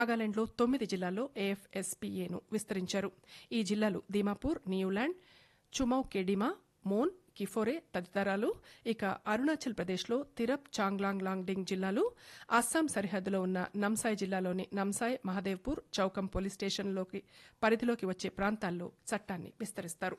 నాగాలాండ్లో తొమ్మిది జిల్లాల్లో ఏఎఫ్ఎస్పీఏను విస్తరించారు ఈ జిల్లాలు దీమాపూర్ న్యూలాండ్ చుమౌ కెడిమా మోన్ కిఫోరే తదితరాలు ఇక అరుణాచల్ ప్రదేశ్లో తిరప్ చాంగ్లాంగ్ లాంగ్డింగ్ జిల్లాలు అస్సాం సరిహద్దులో ఉన్న నమ్సాయ్ జిల్లాలోని నమ్సాయ్ మహదేవ్పూర్ చౌకం పోలీస్ స్టేషన్లోకి పరిధిలోకి వచ్చే ప్రాంతాల్లో చట్టాన్ని విస్తరిస్తారు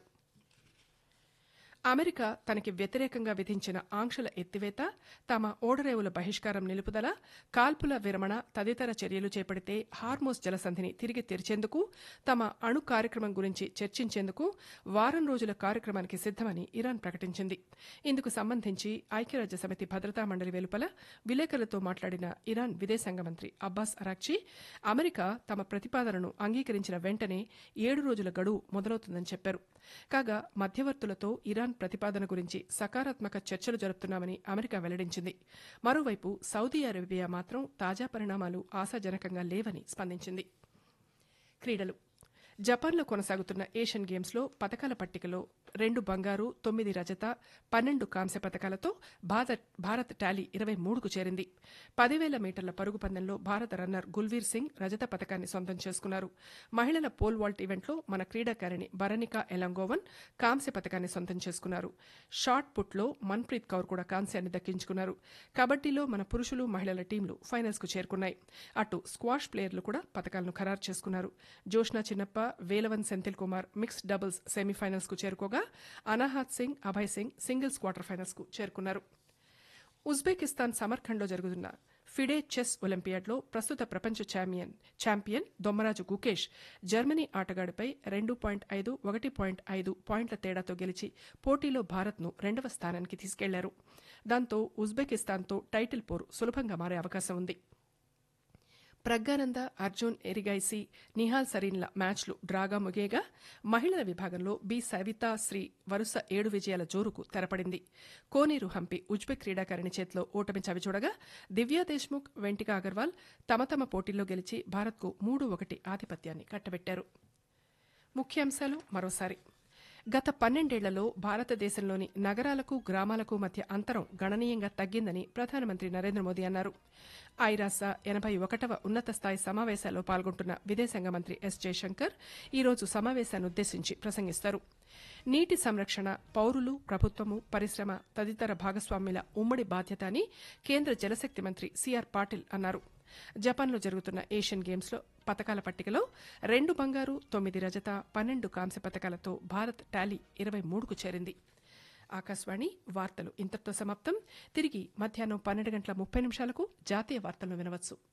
అమెరికా తనకి వ్యతిరేకంగా విధించిన ఆంక్షల ఎత్తివేత తమ ఓడరేవుల బహిష్కారం నిలుపుదల కాల్పుల విరమణ తదితర చర్యలు చేపడితే హార్మోస్ జలసంధిని తిరిగి తెరిచేందుకు తమ అణు కార్యక్రమం గురించి చర్చించేందుకు వారం రోజుల కార్యక్రమానికి సిద్దమని ఇరాన్ ప్రకటించింది ఇందుకు సంబంధించి ఐక్యరాజ్య సమితి భద్రతా మండలి వెలుపల విలేకరులతో మాట్లాడిన ఇరాన్ విదేశాంగ మంత్రి అబ్బాస్ అరాక్చీ అమెరికా తమ ప్రతిపాదనను అంగీకరించిన వెంటనే ఏడు రోజుల గడువు మొదలవుతుందని చెప్పారు కాగా మధ్యవర్తులతో ఇరాన్ ప్రతిపాదన గురించి సకారాత్మక చర్చలు జరుపుతున్నామని అమెరికా వెల్లడించింది మరోవైపు సౌదీ అరేబియా మాత్రం తాజా పరిణామాలు ఆశాజనకంగా లేవని స్పందించింది క్రీడలు జపాన్లో కొనసాగుతున్న ఏషియన్ గేమ్స్లో పతకాల పట్టికలో రెండు బంగారు తొమ్మిది రజత పన్నెండు కాంస్య పతకాలతో భారత్ భారత్ టాలీ ఇరవై మూడుకు చేరింది పదివేల మీటర్ల పరుగు పందెంలో భారత రన్నర్ గుల్వీర్ సింగ్ రజత పతకాన్ని సొంతం చేసుకున్నారు మహిళల పోల్ వాల్ట్ ఈవెంట్లో మన క్రీడాకారిణి బరనికా ఎలంగోవన్ కాంస్య పతకాన్ని సొంతం చేసుకున్నారు షార్ట్ పుట్లో మన్ప్రీత్ కౌర్ కూడా కాంస్యాన్ని దక్కించుకున్నారు కబడ్డీలో మన పురుషులు మహిళల టీంలు ఫైనల్స్ కు చేరుకున్నాయి అటు స్క్వాష్ ప్లేయర్లు కూడా పతకాలను ఖరారు చేసుకున్నారు Joshna Chinappa Velavan Senthil Kumar mixed doubles semifinals కు చేరుకోగా Anahat Singh Abhay Singh singles quarter finals కు చేరుకున్నారు ఉజ్బెకిస్తాన్ సమర్ఖండ్లో జరుగుతున్న ఫిడే చెస్ ఒలింపియాడ్లో ప్రస్తుత ప్రపంచ champion champion Dommaraju Gukesh Germany ఆటగాడిపై రెండు పాయింట్ ఐదు ఒకటి పాయింట్ ఐదు పాయింట్ల తేడాతో గెలిచి పోటీలో భారత్ను రెండవ స్థానానికి తీసుకెళ్లారు దాంతో ఉజ్బెకిస్తాన్తో టైటిల్ పోరు సులభంగా మారే అవకాశం ఉంది ప్రజ్ఞానంద అర్జున్ ఎరిగైసి నిహాల్ సరీన్ల మ్యాచ్లు డ్రాగా ముగేగా మహిళల విభాగంలో బి సవితా శ్రీ వరుస ఏడు విజయాల జోరుకు తెరపడింది కోనేరు హంపి ఉజ్బెక్ క్రీడాకారిణి చేతిలో ఓటమి చవిచూడగా దివ్యా దేశ్ముఖ్ వెంటికా అగర్వాల్ తమ తమ పోటీల్లో గెలిచి భారత్కు మూడు ఒకటి ఆధిపత్యాన్ని కట్టబెట్టారు ముఖ్యాంశాలు మరోసారి గత పన్నెండేళ్లలో భారతదేశంలోని నగరాలకు గ్రామాలకు మధ్య అంతరం గణనీయంగా తగ్గిందని ప్రధానమంత్రి నరేంద్ర మోదీ అన్నారు ఐరాస ఎనభై ఒకటవ ఉన్నత స్థాయి సమావేశాల్లో పాల్గొంటున్న విదేశాంగ మంత్రి ఎస్ జయశంకర్ ఈరోజు సమావేశాన్ని ఉద్దేశించి ప్రసంగిస్తారు నీటి సంరక్షణ పౌరులు ప్రభుత్వము పరిశ్రమ తదితర భాగస్వామ్యుల ఉమ్మడి బాధ్యత అని కేంద్ర జలశక్తి మంత్రి సిఆర్ పాటిల్ అన్నారు జపాన్లో జరుగుతున్న ఏషియన్ గేమ్స్లో పతకాల పట్టికలో రెండు బంగారు తొమ్మిది రజత పన్నెండు కాంస్య పతకాలతో భారత్ టాలీ ఇరవై మూడుకు చేరింది ఆకాశవాణి వార్తలు ఇంతటితో సమాప్తం తిరిగి మధ్యాహ్నం పన్నెండు గంటల ముప్పై నిమిషాలకు జాతీయ వార్తలను వినవచ్చు